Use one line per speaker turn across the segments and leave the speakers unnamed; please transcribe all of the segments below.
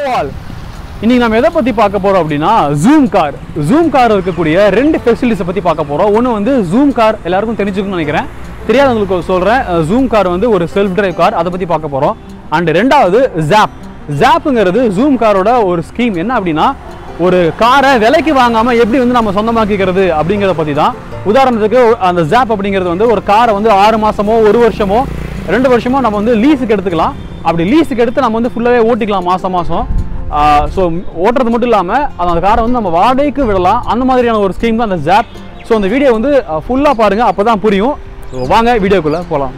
All இன்னைக்கு நம்ம எதை பற்றி பார்க்க போகிறோம் அப்படின்னா ஜூம் கார் ஜூம் கார் இருக்கக்கூடிய ரெண்டு ஃபெசிலிட்டிஸை பற்றி பார்க்க போகிறோம் ஒன்று வந்து ஜூம் கார் எல்லாருக்கும் தெரிஞ்சுக்கணும்னு நினைக்கிறேன் தெரியாதவங்களுக்கு சொல்கிறேன் ஜூம் கார் வந்து ஒரு செல்ஃப் டிரைவ் கார் அதை பற்றி பார்க்க போகிறோம் அண்ட் ரெண்டாவது ஜாப் ஜாப்புங்கிறது ஜூம் காரோட ஒரு ஸ்கீம் என்ன அப்படின்னா ஒரு காரை விலைக்கு வாங்காமல் எப்படி வந்து நம்ம சொந்தமாக்கிக்கிறது அப்படிங்கிறத பற்றி தான் உதாரணத்துக்கு அந்த ஜாப் அப்படிங்கிறது வந்து ஒரு காரை வந்து ஆறு மாதமோ ஒரு வருஷமோ ரெண்டு வருஷமோ நம்ம வந்து லீஸுக்கு எடுத்துக்கலாம் அப்படி லீஸுக்கு எடுத்து நம்ம வந்து ஃபுல்லாகவே ஓட்டிக்கலாம் மாதம் மாதம் ஸோ ஓட்டுறது மட்டும் இல்லாமல் அந்த காரை வந்து நம்ம வாடகைக்கு விடலாம் அந்த மாதிரியான ஒரு ஸ்கீம் தான் அந்த ஜாப் ஸோ அந்த வீடியோ வந்து ஃபுல்லாக பாருங்கள் அப்போ தான் புரியும் ஸோ வாங்க வீடியோக்குள்ளே போகலாம்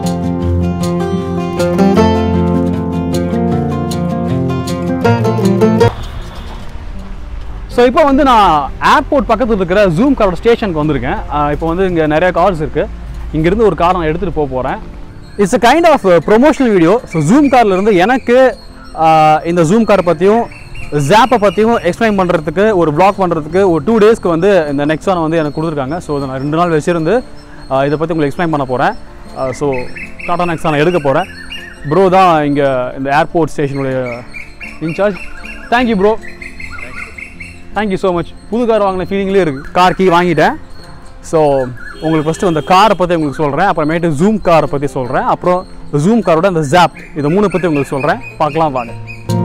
ஸோ இப்போ வந்து நான் ஏர்போர்ட் பக்கத்தில் இருக்கிற ஜூம் காரோட ஸ்டேஷனுக்கு வந்திருக்கேன் ஆஹ் இப்போ வந்து இங்கே நிறைய கார்ஸ் இருக்குது இங்கேருந்து ஒரு கார் நான் எடுத்துகிட்டு போக போகிறேன் it's a kind of promotional video so Zoom கார்ல இருந்து எனக்கு ஆஹ் இந்த ஜூம் கார் பற்றியும் ஜாப்பை பற்றியும் எக்ஸ்பிளைன் பண்ணுறதுக்கு ஒரு ப்ளாக் பண்ணுறதுக்கு ஒரு டூ டேஸ்க்கு வந்து இந்த நெக்ஸ்ட் ஒன் வந்து எனக்கு கொடுத்துருக்காங்க ஸோ இதை நான் ரெண்டு நாள் வச்சிருந்து ஆஹ் இதை பற்றி உங்களுக்கு எக்ஸ்பிளைன் பண்ண போகிறேன் ஸோ டாடா நெக்ஸ்ட் நான் எடுக்க போகிறேன் ப்ரோ தான் இங்கே இந்த ஏர்போர்ட் ஸ்டேஷனுடைய incharge thank you bro thank you so much புது கார் வாங்கின ஃபீலிங்லேயே இருக்குது கார் கீ வாங்கிட்டேன் ஸோ உங்களுக்கு ஃபஸ்ட்டு அந்த காரை பற்றி உங்களுக்கு சொல்கிறேன் அப்புறமேட்டு ஜூம் காரை பற்றி சொல்கிறேன் அப்புறம் ஜூம் காரோட அந்த ஜாப் இதை மூணு பற்றி உங்களுக்கு சொல்கிறேன் பார்க்கலாம் வாங்க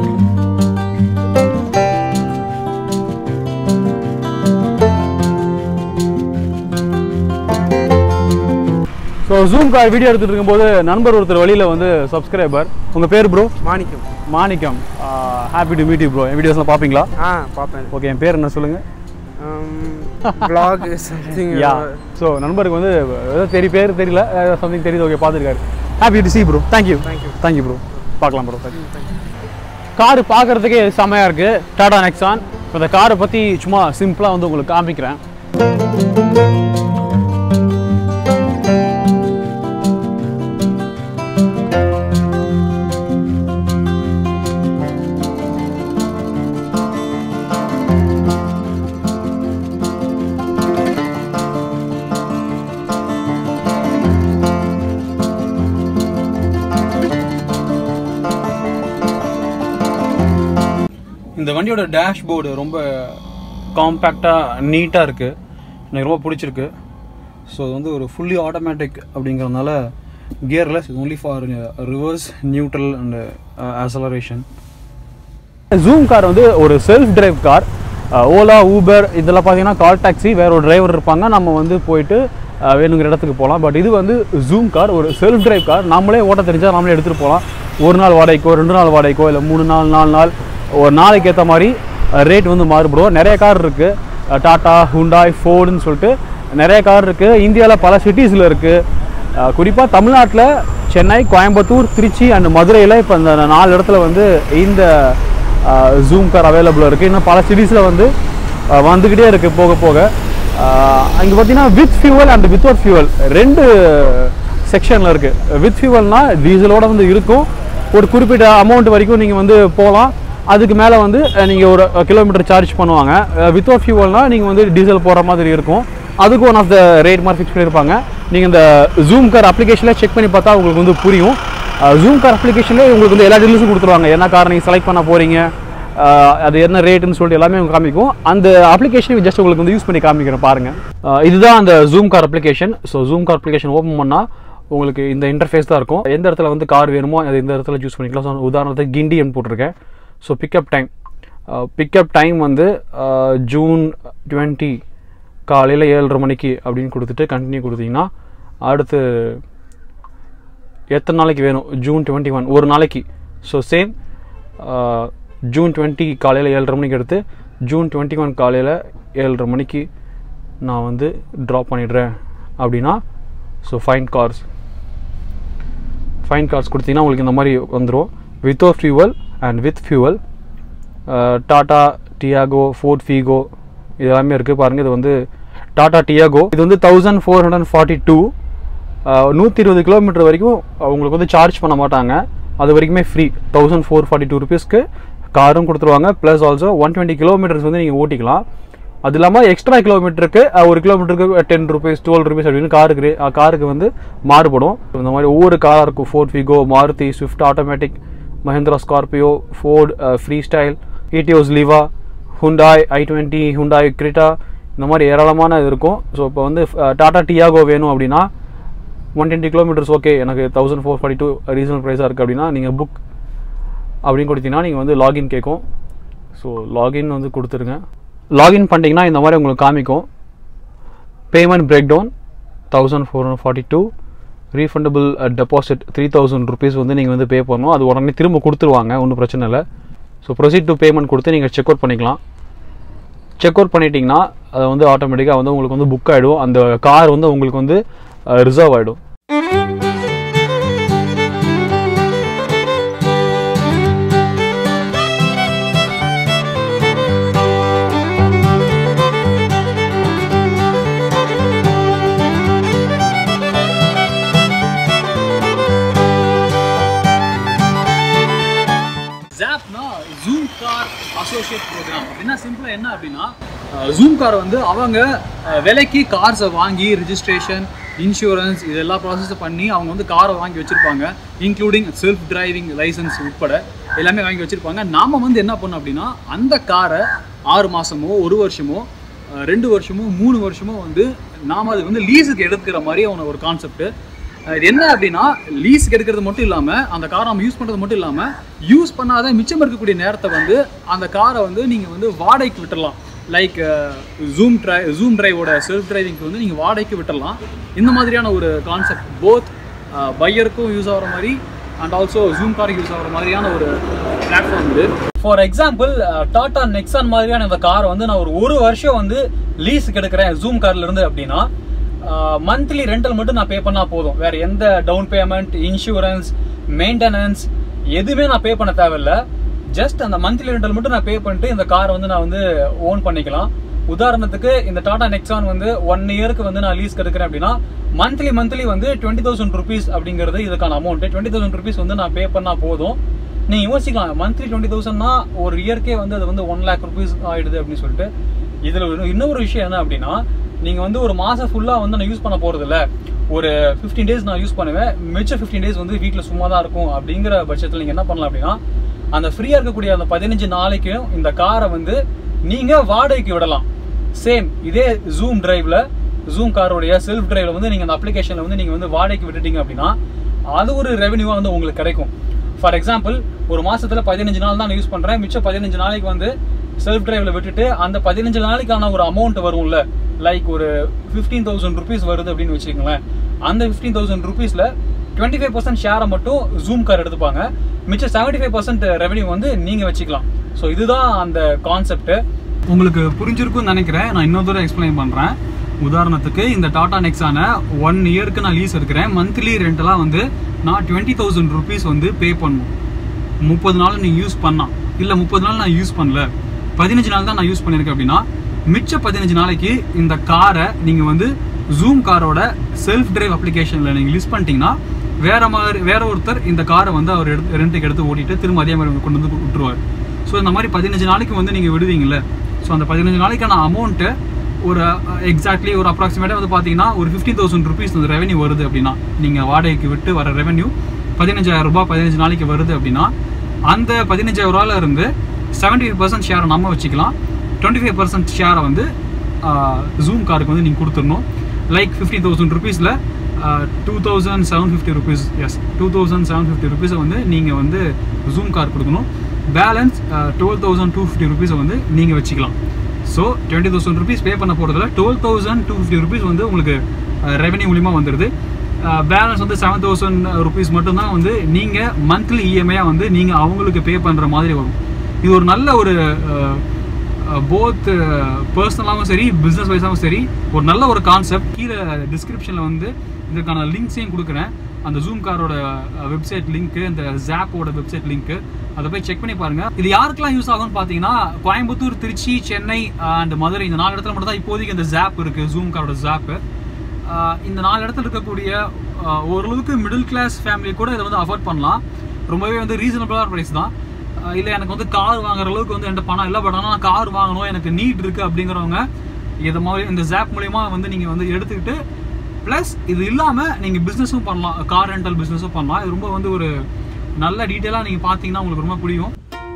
ஸோ ஜூம் கார் வீடியோ எடுத்துகிட்டு இருக்கும்போது நண்பர் ஒருத்தர் வழியில் வந்து சப்ஸ்கிரைபர் உங்கள் பேர் bro
Manikkam
Manikkam happy to meet you bro என் வீடியோஸ்லாம் பார்ப்பீங்களா
ஆ பார்ப்பேன்
ஓகே என் பேர் என்ன சொல்லுங்கள்
பிளாக் சம்திங்
யா ஸோ நண்பருக்கு வந்து ஏதோ தெரிய பேர் தெரியல சம்திங் தெரியுது ஓகே பார்த்துருக்காரு happy to see bro thank you
Thank you.
Thank you bro பார்க்கலாம் ப்ரோ கார் பார்க்கறதுக்கே செமையாக இருக்குது டாடா நெக்ஸான் இப்போ இந்த காரை பற்றி சும்மா சிம்பிளாக வந்து உங்களுக்கு காமிக்கிறேன் இந்த வண்டியோட டேஷ்போர்டு ரொம்ப காம்பேக்டாக நீட்டாக இருக்குது எனக்கு ரொம்ப பிடிச்சிருக்கு ஸோ இது வந்து ஒரு ஃபுல்லி ஆட்டோமேட்டிக் அப்படிங்கிறதுனால கியர்லெஸ் இது only for reverse neutral and acceleration Zoom car வந்து ஒரு self drive car Ola Uber இதெல்லாம் பார்த்தீங்கன்னா கால் டாக்ஸி வேற ஒரு டிரைவர் இருப்பாங்க நம்ம வந்து போயிட்டு அஹ், வேணுங்கிற இடத்துக்கு போகலாம் பட் இது வந்து ஜூம் கார் ஒரு செல்ஃப் டிரைவ் கார் நாமளே ஓட்ட தெரிஞ்சால் நாமளே எடுத்துகிட்டு போகலாம் ஒரு நாள் வாடகைக்கோ ரெண்டு நாள் வாடகைக்கோ இல்லை மூணு நாள் நாலு நாள் ஒரு நாளைக்கு ஏற்ற மாதிரி ரேட் வந்து மாறுபடும் நிறைய கார் இருக்குது டாட்டா ஹுண்டாய் ஃபோர்டுன்னு சொல்லிட்டு நிறைய கார் இருக்குது இந்தியாவில் பல சிட்டிஸில் இருக்குது குறிப்பாக தமிழ்நாட்டில் சென்னை கோயம்புத்தூர் திருச்சி அண்ட் மதுரையில் இப்போ இந்த நாலு இடத்துல வந்து இந்த ஜூம் கார் அவைலபிளாக இருக்குது இன்னும் பல சிட்டிஸில் வந்து அஹ், வந்துக்கிட்டே இருக்குது போக போக இங்கே பார்த்தீங்கன்னா with fuel and without fuel ரெண்டு செக்ஷனில் இருக்குது வித் ஃபியூவல்னால் டீசலோட வந்து இருக்கும் ஒரு குறிப்பிட்ட அமௌண்ட் வரைக்கும் நீங்கள் வந்து போகலாம் அதுக்கு மேலே வந்து நீங்கள் ஒரு கிலோமீட்டர் சார்ஜ் பண்ணுவாங்க வித்தவுட் ஃபியூவல்னால் நீங்கள் வந்து டீசல் போகிற மாதிரி இருக்கும் அதுக்கு ஒன் ஆஃப் த ரேட் மாதிரி ஃபிக்ஸ் பண்ணியிருப்பாங்க நீங்கள் இந்த ஜூம் கார் அப்ளிகேஷனில் செக் பண்ணி பார்த்தா உங்களுக்கு வந்து புரியும் ஜூம் கார் அப்ளிகேஷன்லேயே உங்களுக்கு வந்து எல்லா டீல்ஸும் கொடுத்துருவாங்க என்ன கார் நீங்கள் செலக்ட் பண்ண போகிறீங்க அது என்ன ரேட்டுன்னு சொல்லிட்டு எல்லாமே உங்களுக்கு காமிக்கும் அந்த அப்ளிகேஷன் ஜஸ்ட் உங்களுக்கு வந்து யூஸ் பண்ணி காமிக்கிறேன் பாருங்கள் இதுதான் அந்த Zoom car application so Zoom car application open பண்ணால் உங்களுக்கு இந்த இன்டர்ஃபேஸ் தான் இருக்கும் எந்த இடத்துல வந்து கார் வேணுமோ அது இந்த இடத்துல சூஸ் பண்ணிக்கலாம் ஸோ உதாரணத்துக்கு கிண்டின்னு போட்டிருக்கேன் so pickup time pickup time வந்து அஹ், ஜூன் டுவெண்ட்டி காலையில் ஏழரை மணிக்கு அப்படின்னு கொடுத்துட்டு கண்டினியூ கொடுத்தீங்கன்னா அடுத்து எத்தனை நாளைக்கு வேணும் ஜூன் டுவெண்ட்டி ஒன் ஒரு நாளைக்கு ஸோ சேம் ஜூன் டுவெண்ட்டி காலையில் ஏழரை மணிக்கு எடுத்து ஜூன் டுவெண்ட்டி ஒன் காலையில் ஏழரை மணிக்கு நான் வந்து ட்ராப் பண்ணிடுறேன் அப்படின்னா so fine cars fine cars கொடுத்தீங்கன்னா உங்களுக்கு இந்த மாதிரி வந்துடும் without fuel and with fuel Tata Tiago Ford Figo இது எல்லாமே இருக்குது பாருங்கள் இது வந்து டாடா டியாகோ இது வந்து thousand four hundred forty two நூற்றி இருபது கிலோமீட்டர் வரைக்கும் உங்களுக்கு வந்து சார்ஜ் பண்ண மாட்டாங்க அது வரைக்குமே free thousand four forty two ருபீஸ்க்கு காரும் கொடுத்துருவாங்க plus also one twenty kilometres வந்து நீங்கள் ஓட்டிக்கலாம் அது இல்லாமல் எக்ஸ்ட்ரா கிலோமீட்டருக்கு அஹ், ஒரு கிலோமீட்டருக்கு டென் ருபீஸ் டுவெல் ருபீஸ் அப்படின்னு காருக்கு ரே- காருக்கு வந்து மாறுபடும் இந்த மாதிரி ஒவ்வொரு காராக இருக்கும் Ford Figo Maruti Swift automatic Mahindra Scorpio Ford freestyle Etios Liva Hyundai i twenty Hyundai Creta இந்த மாதிரி ஏராளமான இது இருக்கும் ஸோ இப்போ வந்து டாடா டியாகோ வேணும் அப்படின்னா ஒன் டுவெண்ட்டி கிலோமீட்டர்ஸ் ஓகே எனக்கு thousand four forty two reasonable ப்ரைஸாக இருக்குது அப்படின்னா நீங்கள் புக் அப்படின்னு கொடுத்தீங்கன்னா நீங்கள் வந்து லாகின் கேட்கும் ஸோ லாகின் வந்து கொடுத்துருங்க லாகின் பண்ணிட்டீங்கன்னா இந்த மாதிரி உங்களுக்கு காமிக்கும் payment breakdown thousand four hundred forty two refundable deposit three thousand rupees வந்து நீங்கள் வந்து பே பண்ணணும் அது உடனே திரும்ப கொடுத்துருவாங்க ஒன்றும் பிரச்சனை இல்லை ஸோ ப்ரொசீட் டு பேமெண்ட் கொடுத்து நீங்கள் செக் அவுட் பண்ணிக்கலாம் செக் அவுட் பண்ணிட்டீங்கன்னா அது வந்து ஆட்டோமேட்டிக்காக வந்து உங்களுக்கு வந்து புக் ஆகிடும் அந்த கார் வந்து உங்களுக்கு வந்து ரிசர்வ் ஆகிடும் ஜாப்னா ஜூம் கார் அசோசியேட் ப்ரோக்ராம் அப்படின்னா சிம்பிளாக என்ன அப்படின்னா ஜூம் கார் வந்து அவங்க அஹ், விலைக்கு கார்ஸை வாங்கி ரிஜிஸ்ட்ரேஷன் இன்சூரன்ஸ் இது எல்லா ப்ராசஸும் பண்ணி அவங்க வந்து காரை வாங்கி வச்சுருப்பாங்க இன்க்ளூடிங் செல்ஃப் டிரைவிங் லைசன்ஸ் உட்பட எல்லாமே வாங்கி வச்சுருப்பாங்க நாம் வந்து என்ன பண்ணோம் அப்படின்னா அந்த காரை ஆறு மாதமோ ஒரு வருஷமோ அஹ், ரெண்டு வருஷமோ மூணு வருஷமோ வந்து நாம் அது வந்து லீஸுக்கு எடுக்கிற மாதிரி அவன ஒரு கான்செப்ட் இது என்ன அப்படின்னா லீஸுக்கு எடுக்கிறது மட்டும் இல்லாமல் அந்த காரை நம்ம யூஸ் பண்ணுறது மட்டும் இல்லாமல் யூஸ் பண்ணாத மிச்சம் இருக்கக்கூடிய நேரத்தை வந்து அந்த காரை வந்து நீங்கள் வந்து வாடகைக்கு விட்டுறலாம் லைக் ஜூம் ட்ரை ஜூம் டிரைவோட செல்ஃப் டிரைவிங்க்கு வந்து நீங்கள் வாடகைக்கு விட்டுறலாம் இந்த மாதிரியான ஒரு கான்செப்ட் போத் பையருக்கும் யூஸ் ஆகிற மாதிரி அண்ட் ஆல்சோ ஜூம் காருக்கு யூஸ் ஆகிற மாதிரியான ஒரு பிளாட்ஃபார்ம் இது ஃபார் எக்ஸாம்பிள் டாடா நெக்ஸான் மாதிரியான இந்த காரை வந்து நான் ஒரு ஒரு வருஷம் வந்து லீஸுக்கு எடுக்கிறேன் ஜூம் கார்ல இருந்து அப்படின்னா மந்த்லி ரெண்டல் மட்டும் நான் பே பண்ணா போதும் வேற எந்த டவுன் பேமெண்ட் இன்சூரன்ஸ் மெயின்டெனன்ஸ் எதுவுமே நான் பே பண்ண தேவையில்ல ஜஸ்ட் அந்த மந்த்லி ரெண்டல் மட்டும் நான் பே பண்ணிட்டு இந்த காரை வந்து நான் வந்து ஓன் பண்ணிக்கலாம் உதாரணத்துக்கு இந்த டாடா நெக்ஸான் வந்து ஒன் இயருக்கு வந்து நான் லீஸ் எடுக்கிறேன் அப்படின்னா மந்த்லி மந்த்லி வந்து டுவெண்ட்டி தௌசண்ட் ருபீஸ் அப்படிங்கிறது இதுக்கான அமௌண்ட் டுவெண்ட்டி தௌசண்ட் ருபீஸ் வந்து நான் பே பண்ணா போதும் நீங்க யோசிக்கலாம் மந்த்லி டுவெண்ட்டி தௌசண்ட்னா ஒரு இயர்க்கே வந்து அது வந்து ஒன் லேக் ருபீஸ் ஆயிடுது அப்படின்னு சொல்லிட்டு இதுல ஒரு- இன்னொரு விஷயம் என்ன அப்படின்னா நீங்க வந்து ஒரு மாசம் ஃபுல்லா வந்து நான் யூஸ் பண்ண போறது இல்ல ஒரு 15 டேஸ் நான் யூஸ் பண்ணுவேன் மிச்ச 15 டேஸ் வந்து வீட்ல சும்மா தான் இருக்கும் அப்படிங்கிற பட்சத்துல நீங்க என்ன பண்ணலாம் அப்படின்னா அந்த ஃப்ரீயா இருக்கக்கூடிய அந்த பதினஞ்சு நாளைக்கும் இந்த காரை வந்து நீங்க வாடகைக்கு விடலாம் சேம் இதே ஜூம் டிரைவ்ல ஜூம் காரோடைய செல்ஃப் டிரைவ்ல வந்து நீங்க அந்த அப்ளிகேஷன்ல வந்து நீங்க வந்து வாடகைக்கு விட்டுட்டீங்க அப்படின்னா அது ஒரு ரெவென்யூவா வந்து உங்களுக்கு கிடைக்கும் ஃபார் எக்ஸாம்பிள் ஒரு மாசத்துல பதினஞ்சு நாள் தான் நான் யூஸ் பண்றேன் மிச்சம் பதினஞ்சு நாளைக்கு வந்து செல்ஃப் டிரைவ்ல விட்டுட்டு அந்த பதினஞ்சு நாளைக்கான ஒரு அமௌண்ட் வரும்ல லைக் ஒரு ஃபிஃப்டீன் தௌசண்ட் ருபீஸ் வருது அப்படின்னு வச்சுக்கோங்களேன் அந்த ஃபிஃப்டீன் தௌசண்ட் ருபீஸ்ல டுவெண்ட்டி ஃபைவ் பர்சன்ட் ஷேரை மட்டும் ஜூம் கார் எடுத்துப்பாங்க மிச்சம் செவன்டி ஃபைவ் பர்சன்ட் ரெவன்யூ வந்து நீங்க வச்சுக்கலாம் ஸோ இதுதான் அந்த கான்செப்ட் உங்களுக்கு புரிஞ்சிருக்கும்னு நினைக்கிறேன் நான் இன்னொரு தடவை எக்ஸ்பிளைன் பண்றேன் உதாரணத்துக்கு இந்த டாடா நெக்ஸான ஒன் இயருக்கு நான் லீஸ் எடுக்கிறேன் மந்த்லி ரெண்டெல்லாம் வந்து நான் டுவெண்ட்டி தௌசண்ட் ருபீஸ் வந்து பே பண்ணணும் முப்பது நாள் நீ யூஸ் பண்ணா இல்ல முப்பது நாள் நான் யூஸ் பண்ணல பதினஞ்சு நாள் தான் நான் யூஸ் பண்ணிருக்கேன் அப்படின்னா மிச்ச பதினஞ்சு நாளைக்கு இந்த காரை நீங்க வந்து ஜூம் காரோட செல்ஃப் டிரைவ் அப்ளிகேஷன்ல நீங்க லிஸ்ட் பண்ணிட்டீங்கன்னா வேற மாதிரி வேற ஒருத்தர் இந்த காரை வந்து அவர் எடுத்து ரெண்டுக்கு எடுத்து ஓட்டிட்டு திரும்ப அதே மாதிரி கொண்டு வந்து விட்டுருவார் ஸோ இந்த மாதிரி பதினஞ்சு நாளைக்கு வந்து நீங்க விடுவீங்கல்ல ஸோ அந்த பதினஞ்சு நாளைக்கான அமௌண்ட்டு ஒரு எக்ஸாக்ட்லி ஒரு அப்ராக்சிமேட்டாக வந்து பார்த்தீங்கன்னா ஒரு ஃபிஃப்டீன் தௌசண்ட் ருபீஸ் அந்த ரெவன்யூ வருது அப்படின்னா நீங்கள் வாடகைக்கு விட்டு வர ரெவன்யூ பதினஞ்சாயிரம் ரூபாய் பதினஞ்சு நாளைக்கு வருது அப்படின்னா அந்த பதினஞ்சாயிரம் ரூபாயில இருந்து செவன்டி ஃபைவ் பர்சன்ட் ஷேரை நம்ம வச்சுக்கலாம் டுவெண்ட்டி ஃபைவ் பர்சன்ட் ஷேரை வந்து ஜூம் காருக்கு வந்து நீங்கள் கொடுத்துடணும் லைக் ஃபிஃப்டி தௌசண்ட் ருபீஸில் two thousand seven fifty rupees yes two thousand seven fifty ருபீஸை வந்து நீங்கள் வந்து ஜூம் கார் கொடுக்கணும் balance twelve thousand two fifty ருபீஸை வந்து நீங்கள் வச்சுக்கலாம் so twenty thousand rupees pay பண்ண போகிறதுல twelve thousand two fifty rupees வந்து உங்களுக்கு ரெவன்யூ மூலிமா வந்துடுது பேலன்ஸ் வந்து செவன் தௌசண்ட் ருபீஸ் மட்டும்தான் வந்து நீங்கள் மந்த்லி இஎம்ஐயாக வந்து நீங்கள் அவங்களுக்கு பே பண்ணுற மாதிரி வரும் இது ஒரு நல்ல ஒரு போத் பர்சனலாகவும் சரி பிஸ்னஸ் வைஸாகவும் சரி ஒரு நல்ல ஒரு கான்செப்ட் கீழே டிஸ்கிரிப்ஷனில் வந்து இதுக்கான லிங்க்ஸையும் கொடுக்குறேன் அந்த ஜூம் காரோட வெப்சைட் லிங்க்கு இந்த ஜாப்போட வெப்சைட் லிங்க்கு அதை போய் செக் பண்ணி பாருங்க இது யாருக்கெல்லாம் யூஸ் ஆகும்னு பார்த்தீங்கன்னா கோயம்புத்தூர் திருச்சி சென்னை அண்ட் மதுரை இந்த நாலு இடத்துல மட்டும் தான் இப்போதைக்கு இந்த ஜாப் இருக்கு ஜூம் காரோட ஜாப்பு இந்த நாலு இடத்துல இருக்கக்கூடிய ஆஹ், ஓரளவுக்கு மிடில் கிளாஸ் ஃபேமிலி கூட இதை வந்து அஃபோர்ட் பண்ணலாம் ரொம்பவே வந்து ரீசனபிளான ப்ரைஸ் தான் ஆஹ், இல்லை எனக்கு வந்து கார் வாங்குற அளவுக்கு வந்து என்கிட்ட பணம் இல்லை பட் ஆனால் நான் கார் வாங்கணும் எனக்கு நீட் இருக்கு அப்படிங்கிறவங்க இதை மாதிரி இந்த ஜாப் மூலியமா வந்து நீங்கள் வந்து எடுத்துக்கிட்டு ப்ளஸ் இது இல்லாமல் நீங்கள் பிஸ்னஸும் பண்ணலாம் கார் ரெண்டல் பிஸ்னஸும் பண்ணலாம் இது ரொம்ப வந்து ஒரு நல்ல டீட்டெயிலாக நீங்கள் பார்த்தீங்கன்னா உங்களுக்கு ரொம்ப பிடிக்கும்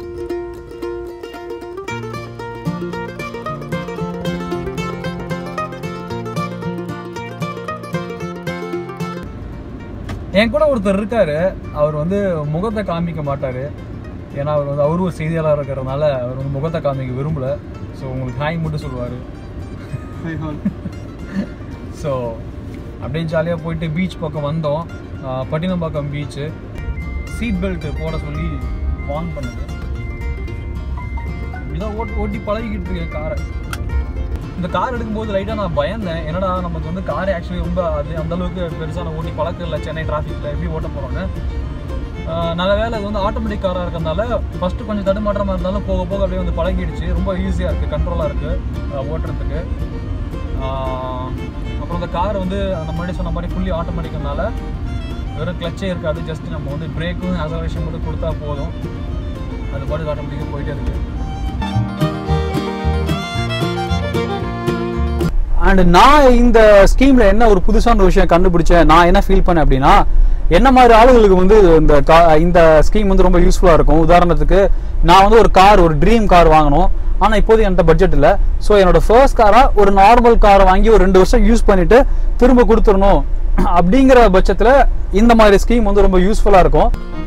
என் கூட ஒருத்தர் இருக்காரு அவர் வந்து முகத்தை காமிக்க மாட்டாரு ஏன்னா அவர் வந்து அவரும் ஒரு செய்தியாளர் இருக்கிறதுனால அவர் வந்து முகத்தை காமிக்க விரும்பல ஸோ உங்களுக்கு ஹாய் மட்டும் சொல்லுவார் ஸோ அப்படியே ஜாலியாக போயிட்டு பீச் பக்கம் வந்தோம் ஆஹ் பட்டினப்பாக்கம் பீச்சு சீட் பெல்ட் போட சொல்லி வார்ன் பண்ணுது இப்படிதான் ஓட்டி ஓட்டி பழகிக்கிட்டு இருக்கேன் காரை இந்த கார் எடுக்கும்போது லைட்டாக நான் பயந்தேன் என்னடா நமக்கு வந்து கார் ஆக்சுவலி ரொம்ப அது அந்த அளவுக்கு பெருசாக நான் ஓட்டி பழக்கம் இல்லை சென்னை டிராஃபிக்கில் எப்படி ஓட்ட போகிறோன்னு நல்ல வேலை இது வந்து ஆட்டோமேட்டிக் காராக இருக்கிறதுனால ஃபஸ்ட்டு கொஞ்சம் தடுமாற்றமாக இருந்தாலும் போக போக அப்படியே வந்து பழகிடுச்சு ரொம்ப ஈஸியாக இருக்குது கண்ட்ரோலாக இருக்குது ஓட்டுறதுக்கு ஆஹ் அப்புறம் இந்த கார் வந்து அந்த முன்னாடி சொன்ன மாதிரி ஃபுல்லி ஆட்டோமேட்டிக்னால வெறும் கிளச்சே இருக்காது ஜஸ்ட் நம்ம வந்து பிரேக்கும் அசலேஷன் மட்டும் கொடுத்தா போதும் அது பாட்டு ஆட்டோமேட்டிக்காக போயிட்டே இருக்குது அண்ட் நான் இந்த ஸ்கீம்ல என்ன ஒரு புதுசான ஒரு விஷயம் கண்டுபிடிச்சேன் நான் என்ன ஃபீல் பண்ணேன் அப்படின்னா என்ன மாதிரி ஆளுங்களுக்கு வந்து இந்த கா- இந்த ஸ்கீம் வந்து ரொம்ப யூஸ்ஃபுல்லா இருக்கும் உதாரணத்துக்கு நான் வந்து ஒரு கார் ஒரு ட்ரீம் கார் வாங்கணும் ஆனா இப்போது என்கிட்ட பட்ஜெட் இல்ல ஸோ என்னோட ஃபர்ஸ்ட் காரா ஒரு நார்மல் காரை வாங்கி ஒரு ரெண்டு வருஷம் யூஸ் பண்ணிட்டு திரும்ப கொடுத்துடணும் அப்படிங்கிற பட்சத்துல இந்த மாதிரி ஸ்கீம் வந்து ரொம்ப யூஸ்ஃபுல்லா இருக்கும்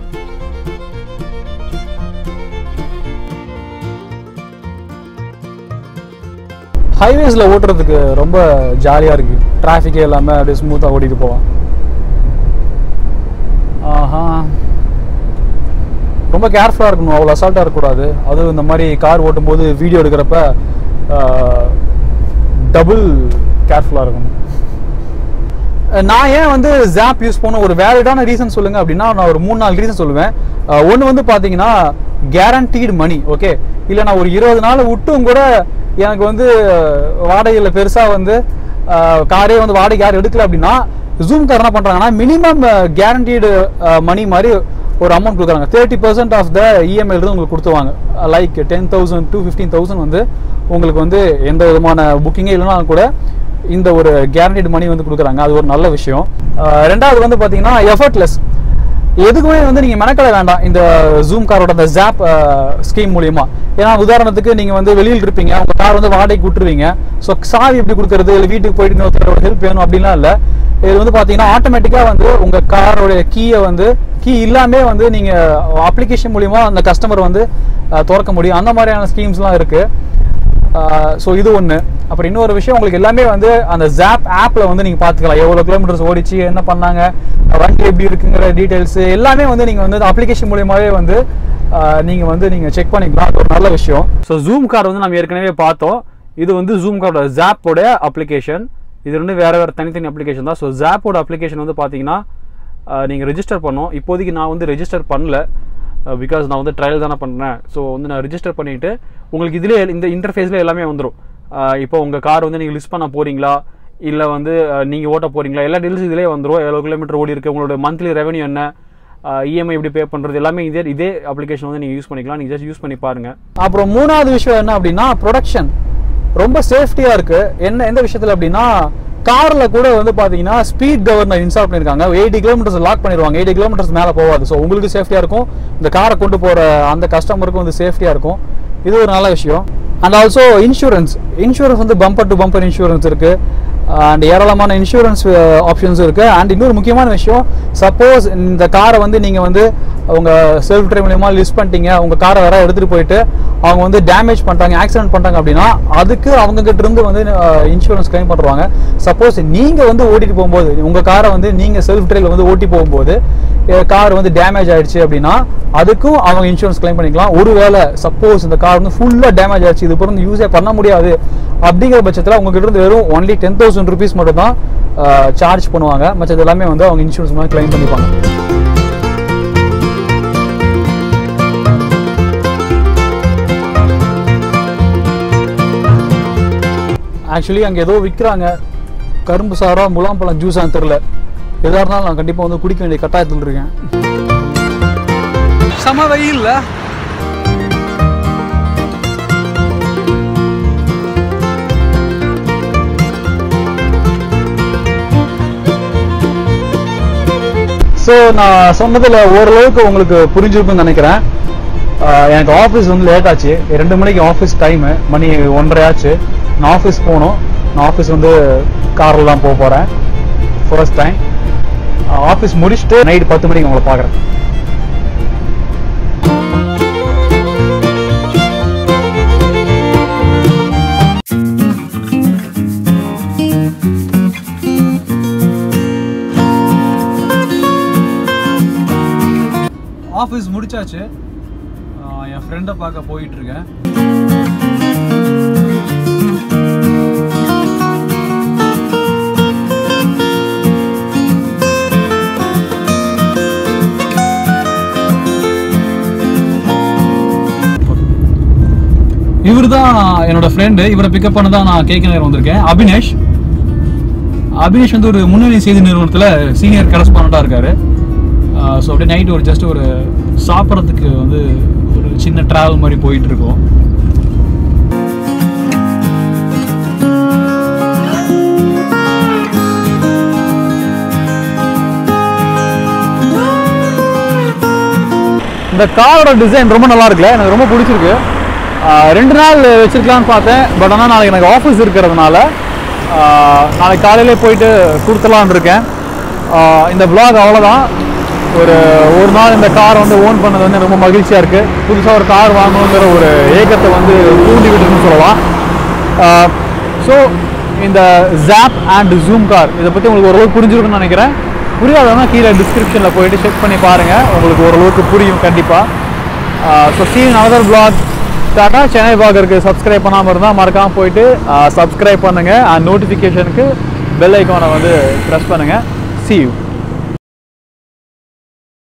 ஹைவேஸில் ஓட்டுறதுக்கு ரொம்ப ஜாலியாக இருக்குது டிராஃபிக்கே இல்லாமல் அப்படியே ஸ்மூத்தாக ஓட்டிட்டு போவான் ஆஹா ரொம்ப கேர்ஃபுல்லாக இருக்கணும் அவ்வளோ அசால்ட்டாக இருக்கக்கூடாது அதுவும் இந்த மாதிரி கார் ஓட்டும்போது வீடியோ எடுக்கிறப்ப டபுள் கேர்ஃபுல்லாக இருக்கணும் நான் ஏன் வந்து ஜாப் யூஸ் பண்ண ஒரு வேலிடான ரீசன் சொல்லுங்க அப்படின்னா நான் ஒரு மூணு நாலு ரீசன் சொல்லுவேன் ஒன்று வந்து பார்த்தீங்கன்னா கேரண்டீடு மணி ஓகே இல்லை நான் ஒரு இருபது நாள் விட்டும் கூட எனக்கு வந்து வாடகையில் பெருசாக வந்து காரே வந்து வாடகை யார் எடுக்கல அப்படின்னா ஜூம் கார் என்ன பண்ணுறாங்கன்னா மினிமம் கேரண்டீடு மணி மாதிரி ஒரு அமௌண்ட் கொடுக்குறாங்க thirty percent off the EMI இருந்து உங்களுக்கு கொடுத்துருவாங்க like ten thousand to fifteen thousand வந்து உங்களுக்கு வந்து எந்த விதமான புக்கிங்கே இல்லைனாலும் கூட இந்த ஒரு கேரண்டீடு மணி வந்து கொடுக்குறாங்க அது ஒரு நல்ல விஷயம் அஹ் ரெண்டாவது வந்து பார்த்தீங்கன்னா எஃபர்ட்லெஸ் எதுக்குமே வந்து நீங்கள் மெனக்கட வேண்டாம் இந்த ஜூம் காரோட அந்த ஜாப் ஸ்கீம் மூலியமா ஏன்னா உதாரணத்துக்கு நீங்கள் வந்து வெளியில் இருப்பீங்க உங்கள் கார் வந்து வாடகைக்கு விட்டுருவீங்க ஸோ சாவி எப்படி கொடுக்கறது இல்லை வீட்டுக்கு போயிட்டு இன்னொருத்தரோட ஹெல்ப் வேணும் அப்படின்லாம் இல்லை இது வந்து பார்த்தீங்கன்னா ஆட்டோமேட்டிக்காக வந்து உங்கள் காரோடைய கீயை வந்து கீ இல்லாமே வந்து நீங்கள் அப்ளிகேஷன் மூலியமா அந்த கஸ்டமர் வந்து அஹ், திறக்க முடியும் அந்த மாதிரியான ஸ்கீம்ஸ்லாம் இருக்குது ஸோ இது ஒன்று அப்புறம் இன்னொரு விஷயம் உங்களுக்கு எல்லாமே வந்து அந்த ஜாப் ஆப்பில் வந்து நீங்கள் பார்த்துக்கலாம் எவ்வளோ கிலோமீட்டர்ஸ் ஓடிச்சு என்ன பண்ணாங்க வண்டி எப்படி இருக்குங்கிற டீட்டெயில்ஸ் எல்லாமே வந்து நீங்கள் வந்து அப்ளிகேஷன் மூலியமாகவே வந்து நீங்கள் வந்து நீங்கள் செக் பண்ணிக்கலாம் அது ஒரு நல்ல விஷயம் ஸோ ஜூம் கார்டு வந்து நம்ம ஏற்கனவே பார்த்தோம் இது வந்து ஜூம் கார்டோட ஜாப்போட அப்ளிகேஷன் இது ரெண்டு வேறு வேறு தனித்தனி அப்ளிகேஷன் தான் ஸோ ஜாப்போட அப்ளிகேஷன் வந்து பார்த்தீங்கன்னா நீங்கள் ரெஜிஸ்டர் பண்ணோம் இப்போதைக்கு நான் வந்து ரெஜிஸ்டர் பண்ணல பிகாஸ் நான் வந்து ட்ரையல் தானே பண்ணுறேன் ஸோ வந்து நான் ரிஜிஸ்டர் பண்ணிவிட்டு உங்களுக்கு இதிலே இந்த இன்டர்ஃபேஸில் எல்லாமே வந்துடும் இப்போ உங்கள் கார் வந்து நீங்கள் லிஸ்ட் பண்ண போகிறீங்களா இல்லை வந்து நீங்கள் ஓட்ட போகிறீங்களா எல்லா டீல்ஸ் இதிலே வந்துடும் எவ்வளோ கிலோமீட்டர் ஓடி இருக்கு உங்களோட மந்த்லி ரெவன்யூ என்ன இஎம்ஐ எப்படி பே பண்ணுறது எல்லாமே இதே இதே அப்ளிகேஷன் வந்து நீங்கள் யூஸ் பண்ணிக்கலாம் நீங்கள் ஜஸ்ட் யூஸ் பண்ணி பாருங்கள் அப்புறம் மூணாவது விஷயம் என்ன அப்படின்னா ப்ரொடக்ஷன் ரொம்ப சேஃப்டியாக இருக்குது என்ன எந்த விஷயத்தில் அப்படின்னா கார்ல கூட வந்து பாத்தீங்கன்னா ஸ்பீட் கவர்னர் இன்ஸ்டால் பண்ணிருக்காங்க எயிட்டி கிலோமீட்டர்ஸ் லாக் பண்ணிடுவாங்க எயிட்டி கிலோமீட்டர்ஸ் மேல போகாது ஸோ உங்களுக்கு சேஃப்டியா இருக்கும் இந்த காரை கொண்டு போற அந்த கஸ்டமருக்கும் வந்து சேஃப்டியா இருக்கும் இது ஒரு நல்ல விஷயம் அண்ட் ஆல்சோ இன்சூரன்ஸ் இன்சூரன்ஸ் வந்து பம்பர் டு பம்பர் இன்சூரன்ஸ் இருக்கு அண்ட் ஏராளமான இன்சூரன்ஸ் ஆப்ஷன்ஸ் இருக்கு அண்ட் இன்னொரு முக்கியமான விஷயம் சப்போஸ் இந்த காரை வந்து நீங்க வந்து உங்க செல்ஃப் டிரைவ் மூலியமா லிஸ்ட் பண்ணிட்டீங்க உங்க காரை வேற எடுத்துட்டு போயிட்டு அவங்க வந்து டேமேஜ் பண்றாங்க ஆக்சிடென்ட் பண்றாங்க அப்படின்னா அதுக்கு அவங்க கிட்ட இருந்து வந்து இன்சூரன்ஸ் கிளைம் பண்ணுவாங்க சப்போஸ் நீங்க வந்து ஓட்டிட்டு போகும்போது உங்க காரை வந்து நீங்க செல்ஃப் டிரைவ்ல வந்து ஓட்டி போகும்போது கார் வந்து டேமேஜ் ஆயிடுச்சு அப்படின்னா அதுக்கும் அவங்க இன்சூரன்ஸ் கிளைம் பண்ணிக்கலாம் ஒருவேளை சப்போஸ் இந்த கார் வந்து ஃபுல்லா டேமேஜ் ஆயிடுச்சு இது பிறகு யூஸே பண்ண முடியாது அப்படிங்கிற பட்சத்தில் உங்ககிட்ட இருந்து வெறும் ஒன்லி டென் தௌசண்ட் ருபீஸ் மட்டும் தான் சார்ஜ் பண்ணுவாங்க மற்றது எல்லாமே வந்து அவங்க இன்சூரன்ஸ் மாதிரி கிளைம் பண்ணிப்பாங்க ஆக்சுவலி அங்கே ஏதோ விற்கிறாங்க கரும்பு சாரா முலாம்பழம் ஜூஸான்னு தெரில எதாக இருந்தாலும் நான் கண்டிப்பாக வந்து குடிக்க வேண்டிய கட்டாயத்தில் இருக்கேன் சம வெயில்ல ஸோ நான் சொன்னதில் ஓரளவுக்கு உங்களுக்கு புரிஞ்சிருக்குன்னு நினைக்கிறேன் ஆஹ் எனக்கு ஆஃபீஸ் வந்து லேட் ஆச்சு ரெண்டு மணிக்கு ஆஃபீஸ் டைமு மணி ஒன்றரை ஆச்சு நான் ஆஃபீஸ் போகணும் நான் ஆஃபீஸ் வந்து காரில் தான் போக போகிறேன் ஃபர்ஸ்ட் டைம் ஆஃபீஸ் முடிச்சுட்டு நைட் பத்து மணிக்கு உங்களை பார்க்குறேன் ஆஃபீஸ் முடிச்சாச்சு ஆஹ் என் ஃப்ரெண்டை பார்க்க போயிட்டு இருக்கேன் இவர் தான் என்னோட ஃப்ரெண்டு இவரை பிக்கப் பண்ண தான் நான் கேட்க நேரம் வந்திருக்கேன் அபினேஷ் அபினேஷ் வந்து ஒரு முன்னணி செய்தி நிறுவனத்தில் சீனியர் கரஸ்பாண்டாக இருக்காரு ஸோ அப்படியே நைட் ஒரு ஜஸ்ட் ஒரு சாப்பிட்றதுக்கு வந்து ஒரு சின்ன ட்ராவல் மாதிரி போயிட்டு இருக்கோம் இந்த காரோட டிசைன் ரொம்ப நல்லா இருக்குல்ல எனக்கு ரொம்ப பிடிச்சிருக்கு ஆஹ் ரெண்டு நாள் வச்சிருக்கலாம்னு பார்த்தேன் பட் ஆனால் நாளைக்கு எனக்கு ஆஃபீஸ் இருக்கிறதுனால ஆஹ் நாளைக்கு காலையிலே போயிட்டு கொடுத்துலான்னு இருக்கேன் ஆஹ் இந்த vlog அவ்வளோதான் ஒரு ஒரு நாள் இந்த கார் வந்து ஓன் பண்ணது வந்து ரொம்ப மகிழ்ச்சியாக இருக்குது புதுசாக ஒரு கார் வாங்கணுங்கிற ஒரு ஏக்கத்தை வந்து தூண்டி விட்டுன்னு சொல்லலாம் ஸோ இந்த ஜாப் அண்ட் ஜூம் கார் இதை பற்றி உங்களுக்கு ஓரளவுக்கு புரிஞ்சிருக்குன்னு நினைக்கிறேன் புரியாதவங்க கீழே டிஸ்கிரிப்ஷனில் போயிட்டு செக் பண்ணி பாருங்கள் உங்களுக்கு ஓரளவுக்கு புரியும் கண்டிப்பாக ஸோ சீன் அதர் பிளாக் டாட்டா சென்னை பாகருக்கு சப்ஸ்கிரைப் பண்ணாமல் இருந்தால் மறக்காமல் போயிட்டு சப்ஸ்கிரைப் பண்ணுங்கள் அண்ட் நோட்டிஃபிகேஷனுக்கு பெல் ஐக்கானை வந்து ப்ரெஸ் பண்ணுங்கள் see you